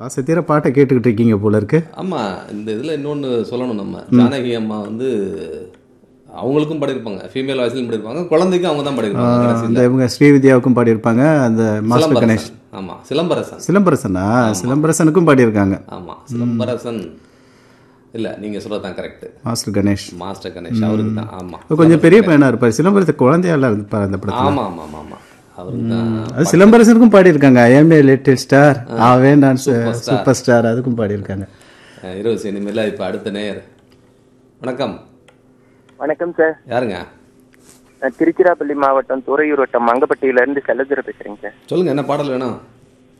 ஆசத்திர பாட்டை கேட்டுக்கிட்டு இருக்கீங்க போல இருக்கு ஆமா இந்த இதுல இன்னொன்னு சொல்லணும் நம்ம ஜானகி அம்மா வந்து அவங்களுக்கும் பாடியிருப்பாங்க ஃபீமேல் வாய்ஸ்லையும் பாடியிருப்பாங்க குழந்தைக்கும் அவங்க தான் பாடியிருப்பாங்க அந்த கடைசியில் இவங்க ஸ்ரீவித்யாவுக்கும் பாடியிருப்பாங்க அந்த மாஸ்டர் கணேஷ் சிலம்பரசன் ஆமா சிலம்பரசன் சிலம்பரசனா சிலம்பரசனுக்கும் பாடியிருக்காங்க ஆமா சிலம்பரசன் இல்ல நீங்க சொல்றதுதான் correct master Ganesh master Ganesh அவருக்கு தான் ஆமா கொஞ்சம் பெரிய பையனா இருப்பார் சிலம்பரசன் குழந்தையால இருப்பார் அந்த படத்துல ஆமா ஆமா ஆமா ஆமா அவருக்கு தான் அது சிலம்பரசனுக்கும் பாடியிருக்காங்க ஐஎம் ஏ லிட்டில் ஸ்டார் அவன் நான் சூப்பர் ஸ்டார் அதுக்கும் பாடியிருக்காங்க அஹ், இரவு சினிமையில் இப்போ அடுத்த நேர் வணக்கம் வணக்கம் சார் யாருங்க நான் திருச்சிராப்பள்ளி மாவட்டம் துறையூர் வட்டம் மங்கப்பட்டியில இருந்து செல்லதுரை பேசுறேங்க சார் சொல்லுங்க என்ன பாடல் வேணும்